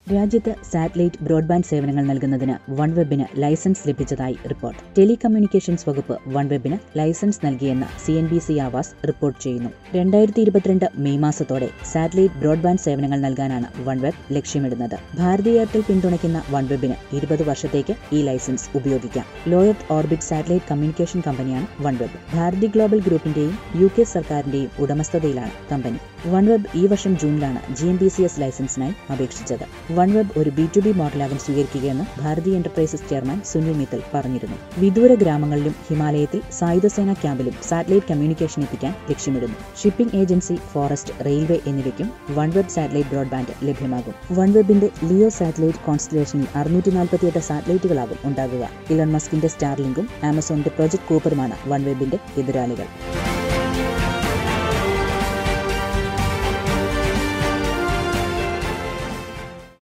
രാജ്യത്ത് satellite broadband സേവനങ്ങൾ നൽകുന്നതിന് വൺവെബിന് ലൈസൻസ് ലഭിച്ചതായി റിപ്പോർട്ട് ടെലികമ്മ്യൂണിക്കേഷൻസ് വകുപ്പ് വൺവെബിന് ലൈസൻസ് നൽകിയെന്ന് C N B C Awaaz report ചെയ്യുന്നു രണ്ടായിരത്തി ഇരുപത്തിരണ്ട് മെയ് മാസത്തോടെ സാറ്റലൈറ്റ് ബ്രോഡ്ബാൻഡ് സേവനങ്ങൾ നൽകാനാണ് വൺവെബ് ലക്ഷ്യമിടുന്നത് ഭാരതി എയർടെൽ പിന്തുണയ്ക്കുന്ന വൺവെബിന് ഇരുപത് വർഷത്തേക്ക് ഈ ലൈസൻസ് ഉപയോഗിക്കാം low earth orbit satellite communication കമ്പനിയാണ് വൺവെബ് ഭാരതി ഗ്ലോബൽ ഗ്രൂപ്പിന്റെയും യു കെ സർക്കാരിന്റെയും ഉടമസ്ഥതയിലാണ് കമ്പനി വൺവെബ് ഈ വർഷം ജൂണിലാണ് G M B C S ലൈസൻസിനായി അപേക്ഷിച്ചത് വൺവെബ് ഒരു ബി ടു ബി മോഡലാകും സ്വീകരിക്കുകയെന്ന് ഭാരതി എന്റർപ്രൈസസ് ചെയർമാൻ സുനിൽ മിത്തൽ പറഞ്ഞിരുന്നു വിദൂര ഗ്രാമങ്ങളിലും ഹിമാലയത്തിൽ സായുധസേന ക്യാമ്പിലും സാറ്റലൈറ്റ് കമ്മ്യൂണിക്കേഷൻ എത്തിക്കാൻ ലക്ഷ്യമിടുന്നു ഷിപ്പിംഗ് ഏജൻസി ഫോറസ്റ്റ് റെയിൽവേ എന്നിവയ്ക്കും വൺവെബ് സാറ്റലൈറ്റ് ബ്രോഡ്ബാൻഡ് ലഭ്യമാകും വൺവെബിന്റെ ലിയോ സാറ്റലൈറ്റ് കോൺസ്റ്റലേഷനിൽ അറുന്നൂറ്റി നാൽപ്പത്തിയെട്ട് സാറ്റലൈറ്റുകളാകും ഉണ്ടാകുക ഇലോൺ മസ്കിന്റെ സ്റ്റാർലിങ്കും ആമസോണിന്റെ പ്രൊജക്ട് കൂപ്പറുമാണ് വൺവെബിന്റെ എതിരാളികൾ